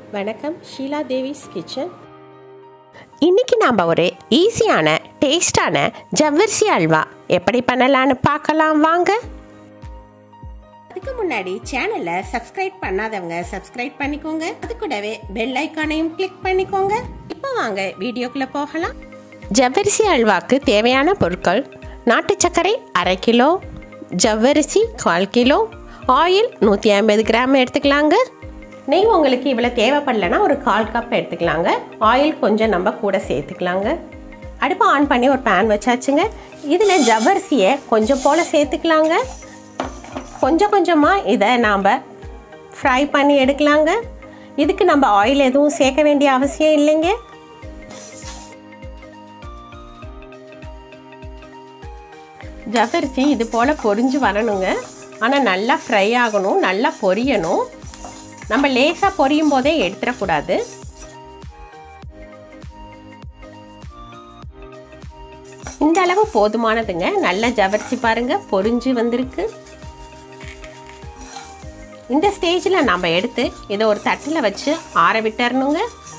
வணக்கம் ஷீலா தேவிஸ் கிச்சன் இன்னைக்கு நாம் ஒரு ஈஸியான டேஸ்டான ஜவ்வரிசி அல்வா எப்படி பண்ணலான்னு பார்க்கலாம் வாங்க அதுக்கு முன்னாடி சேனலை சப்ஸ்கிரைப் பண்ணாதவங்க சப்ஸ்கிரைப் பண்ணிக்கோங்க அது கூடவே பெல் ஐக்கானையும் கிளிக் பண்ணிக்கோங்க இப்போ வாங்க வீடியோக்குள்ள போகலாம் ஜவ்வரிசி அல்வாக்கு தேவையான பொருட்கள் நாட்டு சர்க்கரை அரை கிலோ ஜவ்வரிசி கால் கிலோ ஆயில் நூற்றி ஐம்பது கிராம் எடுத்துக்கலாங்க நெய் உங்களுக்கு இவ்வளோ தேவைப்படலைன்னா ஒரு கால் கப் எடுத்துக்கலாங்க ஆயில் கொஞ்சம் நம்ம கூட சேர்த்துக்கலாங்க அடுப்பை ஆன் பண்ணி ஒரு பேன் வச்சாச்சுங்க இதில் ஜவ்வரிசியை கொஞ்சம் போல் சேர்த்துக்கலாங்க கொஞ்சம் கொஞ்சமாக இதை நாம் ஃப்ரை பண்ணி எடுக்கலாங்க இதுக்கு நம்ம ஆயில் எதுவும் சேர்க்க வேண்டிய அவசியம் இல்லைங்க ஜவ்வரிசி இது போல் பொரிஞ்சு வரணுங்க ஆனால் நல்லா ஃப்ரை ஆகணும் நல்லா பொரியணும் நம்ம லேசாக பொரியும் போதே எடுத்துடக்கூடாது இந்த அளவு போதுமானதுங்க நல்ல ஜவரிசி பாருங்க பொரிஞ்சு வந்திருக்கு இந்த ஸ்டேஜில் நம்ம எடுத்து இதை ஒரு தட்டில் வச்சு ஆற விட்டுறணுங்க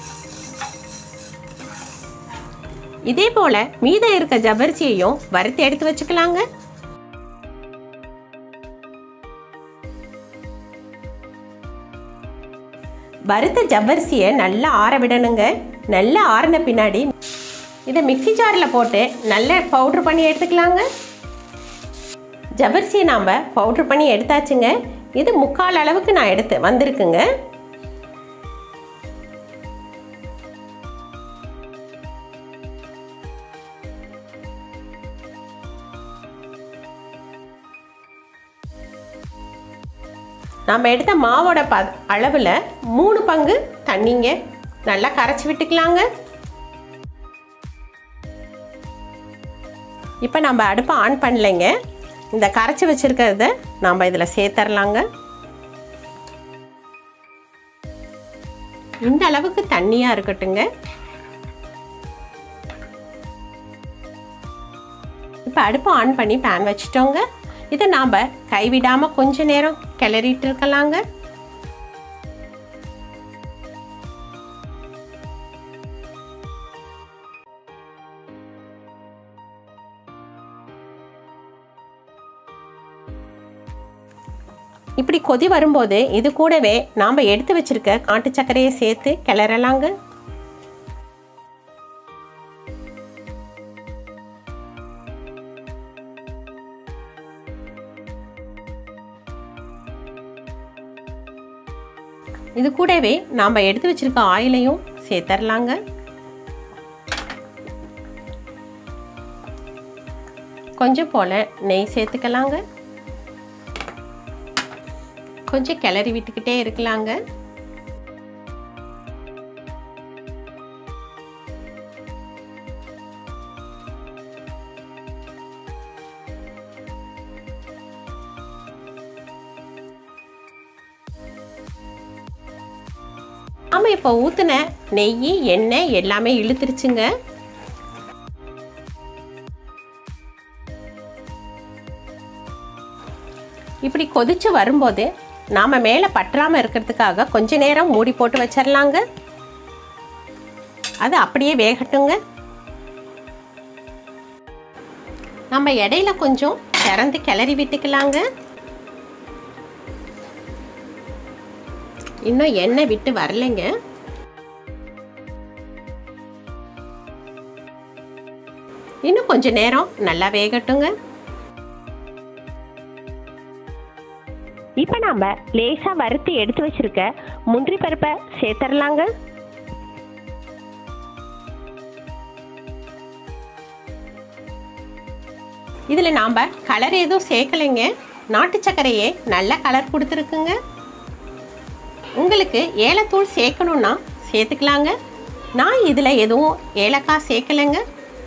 இதே போல் மீதம் இருக்க ஜவ்வரிசியையும் வறுத்து எடுத்து வச்சுக்கலாங்க வறுத்த ஜவ்வரிசியை நல்லா ஆற விடணுங்க நல்லா ஆறின பின்னாடி இதை மிக்சி ஜாரில் போட்டு நல்லா பவுட்ரு பண்ணி எடுத்துக்கலாங்க ஜவ்வரிசியை நாம் பவுட்ரு பண்ணி எடுத்தாச்சுங்க இது முக்கால் அளவுக்கு நான் எடுத்து வந்திருக்குங்க நாம் எடுத்த மாவோட ப அளவில் மூணு பங்கு தண்ணிங்க நல்லா கரைச்சி விட்டுக்கலாங்க இப்போ நம்ம அடுப்பை ஆன் பண்ணலைங்க இந்த கரைச்சி வச்சுருக்கிறத நாம் இதில் சேர்த்துடலாங்க இந்த அளவுக்கு தண்ணியாக இருக்கட்டுங்க இப்போ அடுப்பை ஆன் பண்ணி பேன் வச்சுட்டோங்க இதை நாம் கைவிடாமல் கொஞ்ச நேரம் கிளறிட்டு இருக்கலாங்க இப்படி கொதி வரும்போது இது கூடவே நாம் எடுத்து வச்சிருக்க காட்டு சர்க்கரையை சேர்த்து கிளறலாங்க இது கூடவே நாம் எடுத்து வச்சிருக்க ஆயிலையும் சேர்த்துடலாங்க கொஞ்சம் போல் நெய் சேர்த்துக்கலாங்க கொஞ்சம் கிளறி விட்டுக்கிட்டே இருக்கலாங்க ஆமாம் இப்போ ஊற்றின நெய் எண்ணெய் எல்லாமே இழுத்துருச்சுங்க இப்படி கொதிச்சு வரும்போது நாம் மேலே பற்றாமல் இருக்கிறதுக்காக கொஞ்ச நேரம் மூடி போட்டு வச்சிடலாங்க அது அப்படியே வேகட்டுங்க நம்ம இடையில கொஞ்சம் திறந்து கிளறி விட்டுக்கலாங்க இன்னும் எண்ணெய் விட்டு வரலைங்க இன்னும் கொஞ்ச நேரம் நல்லா வேகட்டுங்க இப்போ நாம் லேசாக வறுத்து எடுத்து வச்சிருக்க முந்திரி பருப்பை சேர்த்துடலாங்க இதில் நாம் கலர் எதுவும் சேர்க்கலைங்க நாட்டு சர்க்கரையே நல்ல கலர் கொடுத்துருக்குங்க உங்களுக்கு ஏலத்தூள் சேர்க்கணுன்னா சேர்த்துக்கலாங்க நான் இதில் எதுவும் ஏலக்காய் சேர்க்கலைங்க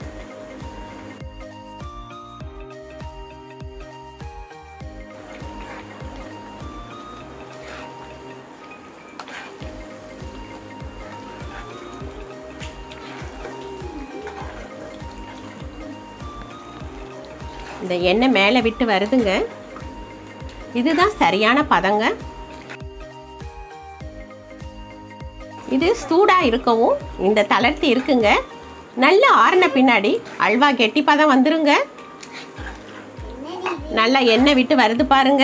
இந்த எண்ணெய் மேலே விட்டு வருதுங்க இதுதான் சரியான பதங்க இது சூடாக இருக்கவும் இந்த தளர்த்தி இருக்குங்க நல்லா ஆறின பின்னாடி அல்வா கெட்டிப்பாக தான் வந்துருங்க நல்லா எண்ணெய் விட்டு வருது பாருங்க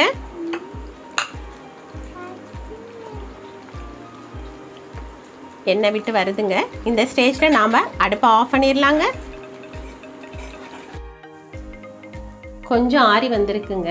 எண்ணெய் விட்டு வருதுங்க இந்த ஸ்டேஜில் நாம் அடுப்பை ஆஃப் பண்ணிடலாங்க கொஞ்சம் ஆறி வந்திருக்குங்க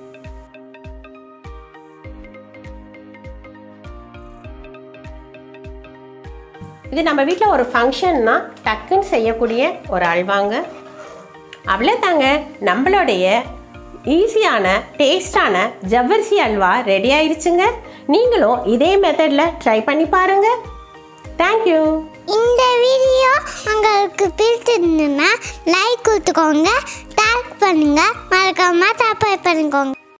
இது நம்ம வீட்டில் ஒரு ஃபங்க்ஷன்னா டக்குன்னு செய்யக்கூடிய ஒரு அல்வாங்க அவ்வளோதாங்க நம்மளுடைய ஈஸியான டேஸ்டான ஜவ்வரிசி அல்வா ரெடி ஆயிருச்சுங்க நீங்களும் இதே மெத்தடில் ட்ரை பண்ணி பாருங்கள் தேங்க்யூ இந்த வீடியோ உங்களுக்கு பிடிச்சிருந்துன்னா லைக் கொடுத்துக்கோங்க டேக் பண்ணுங்க மறக்காம சப்ஸ்கிரைப் பண்ணிக்கோங்க